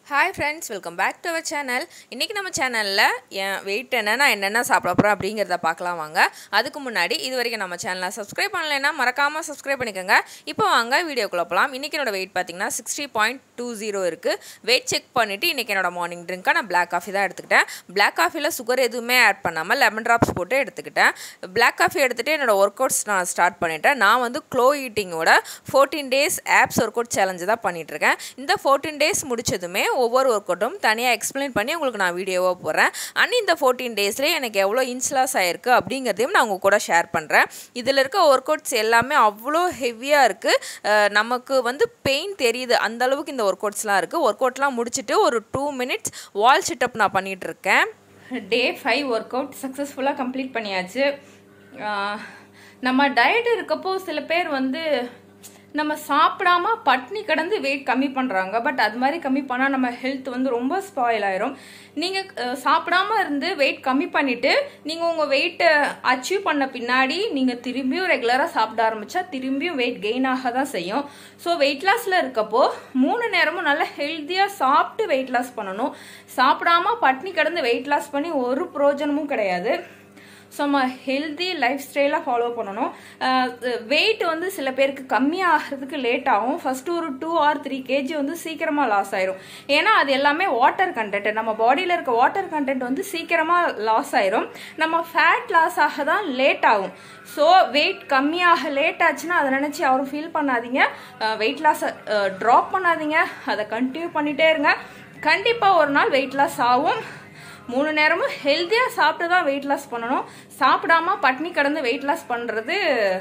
hi friends welcome back to our channel இன்றைக்கி நம்ம சேனலில் என் வெயிட் என்ன நான் என்னென்ன சாப்பிட போகிறேன் அப்படிங்கிறத பார்க்கலாம் வாங்க அதுக்கு முன்னாடி இது வரைக்கும் நம்ம சேனலை சப்ஸ்கிரைப் பண்ணலைன்னா மறக்காமல் சப்ஸ்கிரைப் பண்ணிக்கோங்க இப்போ வாங்க வீடியோக்குள்ள போகலாம் இன்றைக்கி என்னோட வெயிட் பார்த்தீங்கன்னா சிக்ஸ்டி பாயிண்ட் டூ ஜீரோ இருக்குது வெயிட் செக் பண்ணிவிட்டு இன்றைக்கி என்னோட மார்னிங் ட்ரிங்க்காக நான் பிளாக் காஃபி தான் எடுத்துக்கிட்டேன் பிளாக் காஃபியில் சுகர் எதுவுமே ஆட் பண்ணாமல் லெமன் ட்ராப்ஸ் போட்டு எடுத்துக்கிட்டேன் பிளாக் காஃபி எடுத்துகிட்டு என்னோட ஒர்க் அவுட்ஸ் நான் ஸ்டார்ட் பண்ணிட்டேன் நான் வந்து க்ளோ ஈட்டிங்கோட fourteen days abs workout challenge தான் பண்ணிகிட்ருக்கேன் இந்த ஃபோர்டீன் டேஸ் முடிச்சதுமே ஒவ்வொரு ஒர்க் அவுட்டும் தனியாக எக்ஸ்பிளைன் பண்ணி உங்களுக்கு நான் வீடியோவாக போடுறேன் அண்ட் இந்த ஃபோர்டீன் டேஸ்லேயே எனக்கு எவ்வளோ இன்ச் லாஸ் ஆயிருக்கு அப்படிங்கிறதையும் நான் உங்கள் கூட ஷேர் பண்ணுறேன் இதில் இருக்க ஒர்க் அவுட்ஸ் எல்லாமே அவ்வளோ ஹெவியாக இருக்குது நமக்கு வந்து பெயின் தெரியுது அந்த அளவுக்கு இந்த ஒர்க் அவுட்ஸ்லாம் இருக்குது ஒர்க் அவுட்லாம் முடிச்சுட்டு ஒரு டூ மினிட்ஸ் வால் சிட்டப் நான் பண்ணிகிட்டு இருக்கேன் டே ஃபைவ் ஒர்க் அவுட் சக்ஸஸ்ஃபுல்லாக கம்ப்ளீட் பண்ணியாச்சு ஆஹ் நம்ம டயட் இருக்கப்போ சில பேர் வந்து நம்ம சாப்பிடாம பட்னி கிடந்து வெயிட் கம்மி பண்ணுறாங்க பட் அது மாதிரி கம்மி பண்ணால் நம்ம ஹெல்த் வந்து ரொம்ப ஸ்பாயில் ஆயிரும் நீங்கள் சாப்பிடாம இருந்து வெயிட் கம்மி பண்ணிவிட்டு நீங்கள் உங்கள் வெயிட்டை அச்சீவ் பண்ண பின்னாடி நீங்கள் திரும்பியும் ரெகுலராக சாப்பிட ஆரம்பித்தா திரும்பியும் வெயிட் கெயின் ஆக தான் செய்யும் ஸோ வெயிட் லாஸில் இருக்கப்போ மூணு நேரமும் நல்லா ஹெல்த்தியாக சாப்பிட்டு வெயிட் லாஸ் பண்ணணும் சாப்பிடாம பட்னி கிடந்து வெயிட் லாஸ் பண்ணி ஒரு பிரயோஜனமும் கிடையாது ஸோ நம்ம ஹெல்தி லைஃப் ஸ்டைலாக ஃபாலோ பண்ணணும் வெயிட் வந்து சில பேருக்கு கம்மியாகிறதுக்கு லேட் ஆகும் ஃபஸ்ட்டு ஒரு டூ ஆர் த்ரீ கேஜி வந்து சீக்கிரமாக லாஸ் ஆயிரும் ஏன்னா அது எல்லாமே வாட்டர் கண்டென்ட் நம்ம பாடியில் இருக்க வாட்டர் கண்டென்ட் வந்து சீக்கிரமாக லாஸ் ஆயிரும் நம்ம ஃபேட் லாஸ் ஆக தான் லேட் ஆகும் ஸோ வெயிட் கம்மியாக லேட் ஆச்சுன்னா அதை நினச்சி யாரும் ஃபீல் பண்ணாதீங்க வெயிட் லாஸை ட்ராப் பண்ணாதீங்க அதை கண்டினியூ பண்ணிகிட்டே இருங்க கண்டிப்பாக ஒரு நாள் வெயிட் லாஸ் ஆகும் மூணு நேரமும் ஹெல்த்தியாக சாப்பிட்டு தான் வெயிட் லாஸ் பண்ணணும் சாப்பிடாம பட்னி கடந்து வெயிட் லாஸ் பண்ணுறது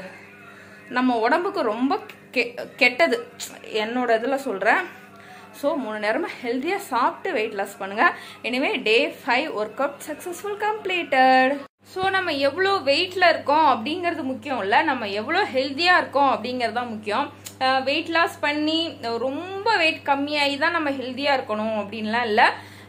நம்ம உடம்புக்கு ரொம்ப கெ கெட்டது என்னோட இதில் சொல்கிறேன் ஸோ மூணு நேரமும் ஹெல்த்தியாக சாப்பிட்டு வெயிட் லாஸ் பண்ணுங்கள் anyway day five workout successful completed so நம்ம எவ்வளோ வெயிட்டில் இருக்கோம் அப்படிங்கிறது முக்கியம் இல்லை நம்ம எவ்வளோ ஹெல்த்தியாக இருக்கோம் அப்படிங்கிறது தான் முக்கியம் வெயிட் லாஸ் பண்ணி ரொம்ப வெயிட் கம்மியாகி தான் நம்ம ஹெல்த்தியாக இருக்கணும் அப்படின்லாம் இல்லை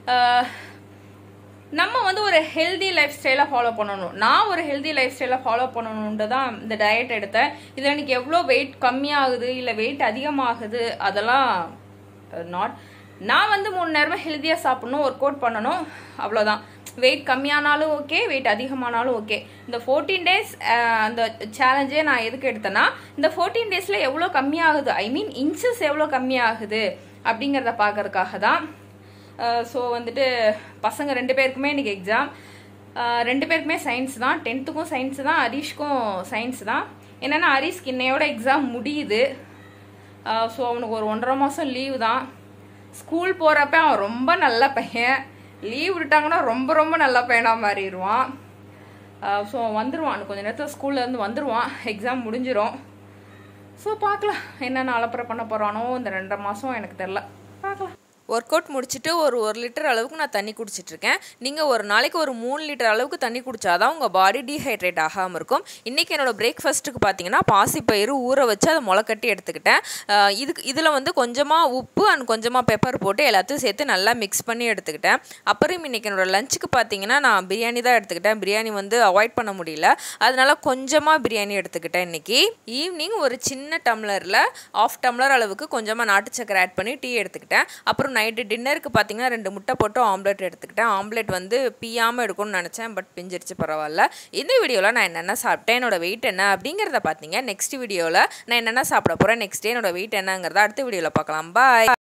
நம்ம வந்து ஒரு ஹெல்தி லைஃப் ஸ்டைலை ஃபாலோ பண்ணணும் நான் ஒரு ஹெல்தி லைஃப் ஸ்டைலை ஃபாலோ பண்ணணுன்ட்டு தான் இந்த டயட் எடுத்தேன் இதில் எனக்கு எவ்வளோ வெயிட் கம்மியாகுது இல்லை வெயிட் அதிகமாகுது அதெல்லாம் நாட் நான் வந்து மூணு நேரமாக ஹெல்த்தியாக சாப்பிடணும் ஒர்க் அவுட் பண்ணணும் அவ்வளோதான் வெயிட் கம்மியானாலும் ஓகே வெயிட் அதிகமானாலும் ஓகே இந்த ஃபோர்டீன் டேஸ் அந்த சேலஞ்சே நான் எதுக்கு எடுத்தேன்னா இந்த ஃபோர்டீன் டேஸில் எவ்வளோ கம்மியாகுது ஐ மீன் இன்ச்சஸ் எவ்வளோ கம்மியாகுது அப்படிங்கிறத பார்க்கறதுக்காக தான் ஸோ வந்துட்டு பசங்க ரெண்டு பேருக்குமே இன்றைக்கி எக்ஸாம் ரெண்டு பேருக்குமே சயின்ஸ் தான் டென்த்துக்கும் சயின்ஸ் தான் ஹரீஷ்க்கும் சயின்ஸ் தான் என்னென்னா ஹரீஷ்க்கு இன்னையோட எக்ஸாம் முடியுது ஸோ அவனுக்கு ஒரு ஒன்றரை மாதம் லீவு தான் ஸ்கூல் போகிறப்ப அவன் ரொம்ப நல்ல பையன் லீவ் விட்டாங்கன்னா ரொம்ப ரொம்ப நல்ல பையனாக மாறிடுவான் ஸோ வந்துடுவான் கொஞ்சம் நேரத்தில் ஸ்கூல்லேருந்து வந்துடுவான் எக்ஸாம் முடிஞ்சிடும் ஸோ பார்க்கலாம் என்னென்ன அலப்பறை பண்ண போகிறானோ இந்த ரெண்டரை மாதம் எனக்கு தெரில பார்க்கலாம் ஒர்க் அவுட் முடிச்சுட்டு ஒரு ஒரு லிட்டர் அளவுக்கு நான் தண்ணி குடிச்சிட்ருக்கேன் நீங்கள் ஒரு நாளைக்கு ஒரு மூணு லிட்டர் அளவுக்கு தண்ணி குடிச்சாதான் உங்கள் பாடி டீஹைட்ரேட் ஆகாமல் இருக்கும் இன்றைக்கி என்னோடய பிரேக்ஃபாஸ்ட்டுக்கு பார்த்தீங்கன்னா பாசிப்பயிறு ஊற வச்சு அதை முளைக்கட்டி எடுத்துக்கிட்டேன் இதுக்கு இதில் வந்து கொஞ்சமாக உப்பு அண்ட் கொஞ்சமாக பெப்பர் போட்டு எல்லாத்தையும் சேர்த்து நல்லா மிக்ஸ் பண்ணி எடுத்துக்கிட்டேன் அப்புறம் இன்றைக்கி என்னோடய லஞ்சுக்கு பார்த்தீங்கன்னா நான் பிரியாணி தான் எடுத்துக்கிட்டேன் பிரியாணி வந்து அவாய்ட் பண்ண முடியல அதனால கொஞ்சமாக பிரியாணி எடுத்துக்கிட்டேன் இன்றைக்கி ஈவினிங் ஒரு சின்ன டம்ளரில் ஆஃப் டம்ளர் அளவுக்கு கொஞ்சமாக நாட்டு சக்கரை ஆட் பண்ணி டீ எடுத்துக்கிட்டேன் அப்புறம் நைட்டு டின்னருக்கு பார்த்தீங்கன்னா ரெண்டு முட்டை போட்டு ஆம்லெட் எடுத்துக்கிட்டேன் ஆம்லெட் வந்து பியாமல் எடுக்கணும்னு நினச்சேன் பட் பிஞ்சிருச்சு பரவாயில்ல இந்த வீடியோவில் நான் என்னென்ன சாப்பிட்டேன் என்னோட வெயிட் என்ன அப்படிங்கிறத பார்த்தீங்க நெக்ஸ்ட் வீடியோவில் நான் என்னென்ன சாப்பிட போகிறேன் நெக்ஸ்ட் டே என்னோட வெயிட் என்னங்கிறத அடுத்த வீடியோவில் பார்க்கலாம் பாய்